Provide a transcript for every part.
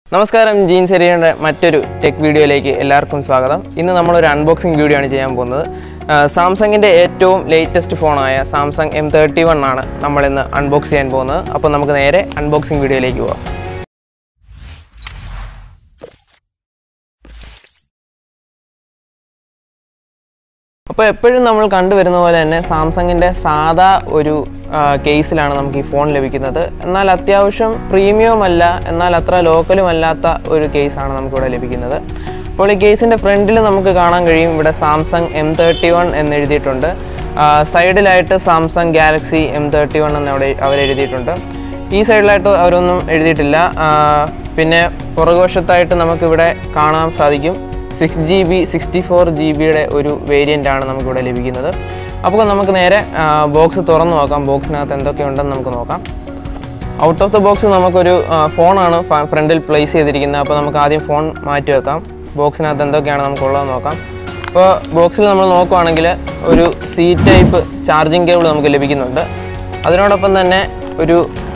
നമസ്കാരം ജീൻസ് എരിയുടെ മറ്റൊരു ടെക് വീഡിയോയിലേക്ക് എല്ലാവർക്കും സ്വാഗതം ഇന്ന് നമ്മളൊരു അൺബോക്സിംഗ് വീഡിയോ ആണ് ചെയ്യാൻ പോകുന്നത് സാംസങ്ങിൻ്റെ ഏറ്റവും ലേറ്റസ്റ്റ് ഫോണായ സാംസങ് എം തേർട്ടി വൺ ആണ് നമ്മളിന്ന് അൺബോക്സ് ചെയ്യാൻ പോകുന്നത് അപ്പോൾ നമുക്ക് നേരെ അൺബോക്സിംഗ് വീഡിയോയിലേക്ക് പോകാം അപ്പോൾ എപ്പോഴും നമ്മൾ കണ്ടുവരുന്ന പോലെ തന്നെ സാംസങ്ങിൻ്റെ സാധാ ഒരു ആ, കേസിലാണ് നമുക്ക് ഈ ഫോൺ ലഭിക്കുന്നത് എന്നാൽ അത്യാവശ്യം പ്രീമിയം അല്ല എന്നാൽ അത്ര ലോക്കലും അല്ലാത്ത ഒരു കേസാണ് നമുക്കിവിടെ ലഭിക്കുന്നത് അപ്പോൾ ഈ കേസിൻ്റെ ഫ്രണ്ടിൽ നമുക്ക് കാണാൻ കഴിയും ഇവിടെ സാംസങ് എം തേർട്ടി വൺ എന്ന് എഴുതിയിട്ടുണ്ട് ആ, സൈഡിലായിട്ട് Samsung Galaxy M thirty one എന്ന് അവിടെ അവർ എഴുതിയിട്ടുണ്ട് ഈ സൈഡിലായിട്ട് അവരൊന്നും എഴുതിയിട്ടില്ല ആ, പിന്നെ പുറകുവശത്തായിട്ട് നമുക്കിവിടെ കാണാൻ സാധിക്കും six G B sixty four G ബിയുടെ ഒരു വേരിയൻ്റ് ആണ് നമുക്കിവിടെ ലഭിക്കുന്നത് അപ്പോൾ നമുക്ക് നേരെ ബോക്സ് തുറന്നു നോക്കാം ബോക്സിനകത്ത് എന്തൊക്കെയുണ്ടെന്ന് നമുക്ക് നോക്കാം ഔട്ട് ഓഫ് ദ ബോക്സ് നമുക്കൊരു ആ, ഫോണാണ് ഫ- ഫ്രണ്ടിൽ പ്ലേസ് ചെയ്തിരിക്കുന്നത് അപ്പോൾ നമുക്ക് ആദ്യം ഫോൺ മാറ്റി വെക്കാം ബോക്സിനകത്ത് എന്തൊക്കെയാണ് നമുക്കുള്ളതെന്ന് നോക്കാം അപ്പോൾ ബോക്സിൽ നമ്മൾ നോക്കുവാണെങ്കിൽ ഒരു സി ടൈപ്പ് ചാർജിങ് കേബിൾ നമുക്ക് ലഭിക്കുന്നുണ്ട് അതിനോടൊപ്പം തന്നെ ഒരു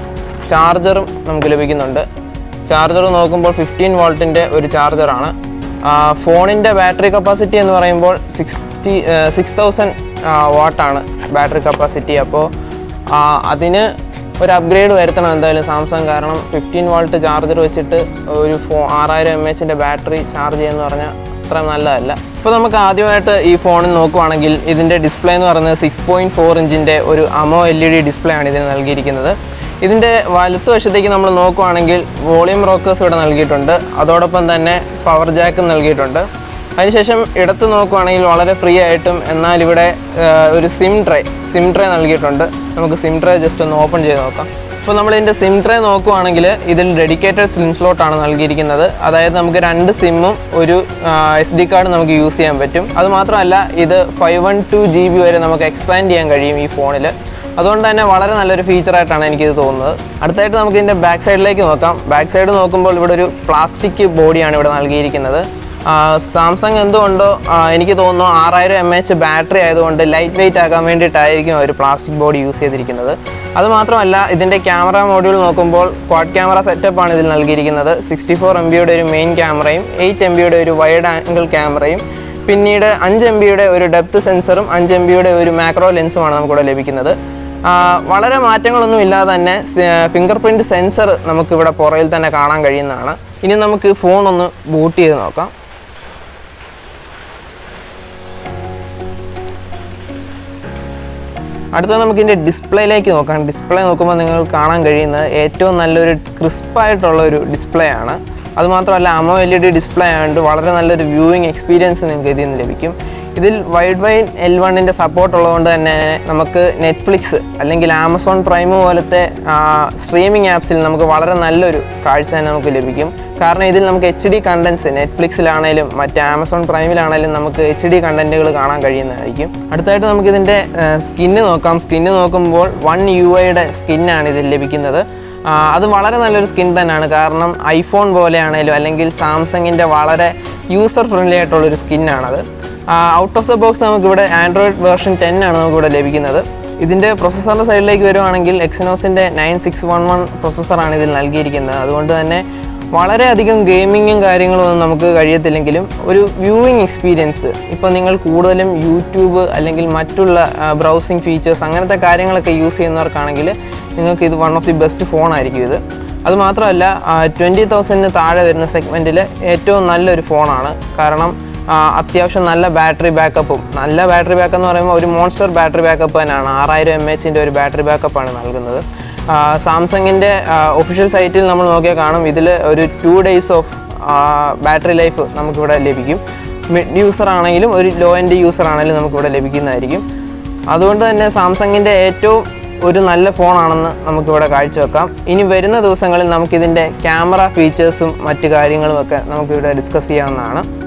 ചാർജറും നമുക്ക് ലഭിക്കുന്നുണ്ട് ചാർജർ നോക്കുമ്പോൾ ഫിഫ്റ്റീൻ വോൾട്ടിൻ്റെ ഒരു ചാർജറാണ് ഫോണിൻ്റെ ബാറ്ററി കപ്പാസിറ്റി എന്ന് പറയുമ്പോൾ സിക്സ്റ്റി സിക്സ് തൗസൻഡ് വാട്ടാണ് ബാറ്ററി കപ്പാസിറ്റി അപ്പോൾ ആ, അതിന് ഒരു അപ്ഗ്രേഡ് വരുത്തണം എന്തായാലും സാംസങ് കാരണം ഫിഫ്റ്റീൻ വോൾട്ട് ചാർജർ വെച്ചിട്ട് ഒരു ഫോ ആറായിരം എം എച്ചിൻ്റെ ബാറ്ററി ചാർജ് ചെയ്യുമെന്ന് പറഞ്ഞാൽ അത്ര നല്ലതല്ല ഇപ്പോൾ നമുക്ക് ആദ്യമായിട്ട് ഈ ഫോണിൽ നോക്കുവാണെങ്കിൽ ഇതിൻ്റെ ഡിസ്പ്ലേ എന്ന് പറയുന്നത് സിക്സ് പോയിൻറ്റ് ഫോർ ഇഞ്ചിൻ്റെ ഒരു AMOLED display ആണ് ഇതിന് നൽകിയിരിക്കുന്നത് ഇതിൻ്റെ വലത്ത് വശത്തേക്ക് നമ്മൾ നോക്കുവാണെങ്കിൽ വോളിയം റോക്കേഴ്സ് ഇവിടെ നൽകിയിട്ടുണ്ട് അതോടൊപ്പം തന്നെ പവർ ജാക്കും നൽകിയിട്ടുണ്ട് അതിനുശേഷം ഇടത്ത് നോക്കുവാണെങ്കിൽ വളരെ ഫ്രീ ആയിട്ടും എന്നാൽ ഇവിടെ ആ, ഒരു സിം ട്രേ സിം ട്രേ നൽകിയിട്ടുണ്ട് നമുക്ക് സിം ട്രേ ജസ്റ്റ് ഒന്ന് ഓപ്പൺ ചെയ്ത് നോക്കാം ഇപ്പോൾ നമ്മൾ ഇതിൻ്റെ സിം ട്രേ നോക്കുവാണെങ്കിൽ ഇതിൽ ഡെഡിക്കേറ്റഡ് സിം സ്ലോട്ടാണ് നൽകിയിരിക്കുന്നത് അതായത് നമുക്ക് രണ്ട് സിമ്മും ഒരു എസ് ഡി കാർഡ് നമുക്ക് യൂസ് ചെയ്യാൻ പറ്റും അതുമാത്രമല്ല ഇത് five one two G B വരെ നമുക്ക് എക്സ്പാൻഡ് ചെയ്യാൻ കഴിയും ഈ ഫോണിൽ അതുകൊണ്ട് തന്നെ വളരെ നല്ലൊരു ഫീച്ചറായിട്ടാണ് എനിക്കിത് തോന്നുന്നത് അടുത്തായിട്ട് നമുക്ക് ഇതിൻ്റെ ബാക്ക് സൈഡിലേക്ക് നോക്കാം ബാക്ക് സൈഡ് നോക്കുമ്പോൾ ഇവിടെ ഒരു പ്ലാസ്റ്റിക് ബോഡിയാണ് ഇവിടെ നൽകിയിരിക്കുന്നത് സാംസങ് എന്തുകൊണ്ടോ ആ, എനിക്ക് തോന്നുന്നു ആറായിരം എം എച്ച് ബാറ്ററി ആയതുകൊണ്ട് ലൈറ്റ് വെയിറ്റ് ആക്കാൻ വേണ്ടിയിട്ടായിരിക്കും അവർ പ്ലാസ്റ്റിക് ബോഡി യൂസ് ചെയ്തിരിക്കുന്നത് അതുമാത്രമല്ല ഇതിൻ്റെ ക്യാമറ മോഡ്യൂൾ നോക്കുമ്പോൾ ക്വാഡ് ക്യാമറ സെറ്റപ്പാണ് ഇതിൽ നൽകിയിരിക്കുന്നത് സിക്സ്റ്റി ഫോർ എം ബിയുടെ ഒരു മെയിൻ ക്യാമറയും എയ്റ്റ് എം ബിയുടെ ഒരു വൈഡ് ആംഗിൾ ക്യാമറയും പിന്നീട് അഞ്ച് എം ബിയുടെ ഒരു ഡെപ്ത് സെൻസറും അഞ്ച് എം ബിയുടെ ഒരു മാക്രോ ലെൻസുമാണ് നമുക്കിവിടെ ലഭിക്കുന്നത് ആ, വളരെ മാറ്റങ്ങളൊന്നും ഇല്ലാതെ തന്നെ ഫിംഗർ പ്രിൻറ്റ് സെൻസർ നമുക്കിവിടെ പുറയിൽ തന്നെ കാണാൻ കഴിയുന്നതാണ് ഇനി നമുക്ക് ഫോൺ ഒന്ന് ബൂട്ട് ചെയ്ത് നോക്കാം അടുത്ത നമുക്ക് ഇതിൻ്റെ ഡിസ്പ്ലേയിലേക്ക് നോക്കാം ഡിസ്പ്ലേ നോക്കുമ്പോൾ നിങ്ങൾക്ക് കാണാൻ കഴിയുന്നത് ഏറ്റവും നല്ലൊരു ക്രിസ്പായിട്ടുള്ള ഒരു ഡിസ്പ്ലേ ആണ് അതുമാത്രമല്ല AMOLED display ആയതുകൊണ്ട് വളരെ നല്ലൊരു വ്യൂയിങ് എക്സ്പീരിയൻസ് നിങ്ങൾക്ക് ഇതിൽ നിന്ന് ലഭിക്കും ഇതിൽ വൈഡ് വൈഡ് എൽ വണ്ണിൻ്റെ സപ്പോർട്ട് ഉള്ളതുകൊണ്ട് തന്നെ നമുക്ക് നെറ്റ്ഫ്ലിക്സ് അല്ലെങ്കിൽ ആമസോൺ പ്രൈം പോലത്തെ സ്ട്രീമിംഗ് ആപ്സിൽ നമുക്ക് വളരെ നല്ലൊരു കാഴ്ച തന്നെ നമുക്ക് ലഭിക്കും കാരണം ഇതിൽ നമുക്ക് എച്ച് ഡി കണ്ടൻസ് നെറ്റ്ഫ്ലിക്സിലാണേലും മറ്റ് ആമസോൺ പ്രൈമിലാണേലും നമുക്ക് എച്ച് ഡി കണ്ടൻറ്റുകൾ കാണാൻ കഴിയുന്നതായിരിക്കും അടുത്തായിട്ട് നമുക്ക് ഇതിൻ്റെ സ്കിന്ന് നോക്കാം സ്കിന്ന് നോക്കുമ്പോൾ വൺ യു ഐയുടെ സ്കിന്നാണ് ഇതിൽ ലഭിക്കുന്നത് ആ, അത് വളരെ നല്ലൊരു സ്കിൻ തന്നെയാണ് കാരണം ഐഫോൺ പോലെയാണേലും അല്ലെങ്കിൽ സാംസങ്ങിൻ്റെ വളരെ യൂസർ ഫ്രണ്ട്ലി ആയിട്ടുള്ളൊരു സ്കിന്നാണത് ഔട്ട് ഓഫ് ദ ബോക്സ് നമുക്കിവിടെ ആൻഡ്രോയിഡ് വേർഷൻ ടെൻ ആണ് നമുക്കിവിടെ ലഭിക്കുന്നത് ഇതിൻ്റെ പ്രൊസസ്സറിൻ്റെ സൈഡിലേക്ക് വരുവാണെങ്കിൽ എക്സിനോസിൻ്റെ നയൻ സിക്സ് വൺ വൺ പ്രൊസസ്സറാണ് ഇതിൽ നൽകിയിരിക്കുന്നത് അതുകൊണ്ട് തന്നെ വളരെയധികം ഗെയിമിങ്ങും കാര്യങ്ങളും ഒന്നും നമുക്ക് കഴിയത്തില്ലെങ്കിലും ഒരു വ്യൂവിങ് എക്സ്പീരിയൻസ് ഇപ്പോൾ നിങ്ങൾ കൂടുതലും യൂട്യൂബ് അല്ലെങ്കിൽ മറ്റുള്ള ബ്രൗസിങ് ഫീച്ചേഴ്സ് അങ്ങനത്തെ കാര്യങ്ങളൊക്കെ യൂസ് ചെയ്യുന്നവർക്കാണെങ്കിൽ നിങ്ങൾക്ക് ഇത് one of the best phone ആയിരിക്കും ഇത് അതുമാത്രമല്ല ട്വൻറ്റി തൗസൻഡിന് താഴെ വരുന്ന സെഗ്മെൻറ്റിൽ ഏറ്റവും നല്ലൊരു ഫോണാണ് കാരണം ആ, അത്യാവശ്യം നല്ല ബാറ്ററി ബാക്കപ്പും നല്ല ബാറ്ററി ബാക്കപ്പ് എന്ന് പറയുമ്പോൾ ഒരു മോൺസ്റ്റർ ബാറ്ററി ബാക്കപ്പ് തന്നെയാണ് ആറായിരം എം എച്ചിൻ്റെ ഒരു ബാറ്ററി ബാക്കപ്പാണ് നൽകുന്നത് സാംസങ്ങിൻ്റെ ഒഫീഷ്യൽ സൈറ്റിൽ നമ്മൾ നോക്കിയാൽ കാണും ഇതിൽ ഒരു two days of battery life നമുക്കിവിടെ ലഭിക്കും മിഡ് യൂസർ ആണെങ്കിലും ഒരു ലോ എൻഡ് യൂസർ ആണെങ്കിലും നമുക്കിവിടെ ലഭിക്കുന്നതായിരിക്കും അതുകൊണ്ട് തന്നെ സാംസങ്ങിൻ്റെ ഏറ്റവും ഒരു നല്ല ഫോണാണെന്ന് നമുക്കിവിടെ കാഴ്ചവെക്കാം ഇനി വരുന്ന ദിവസങ്ങളിൽ നമുക്കിതിൻ്റെ ക്യാമറ ഫീച്ചേഴ്സും മറ്റു കാര്യങ്ങളും ഒക്കെ നമുക്കിവിടെ ഡിസ്കസ് ചെയ്യാവുന്നതാണ്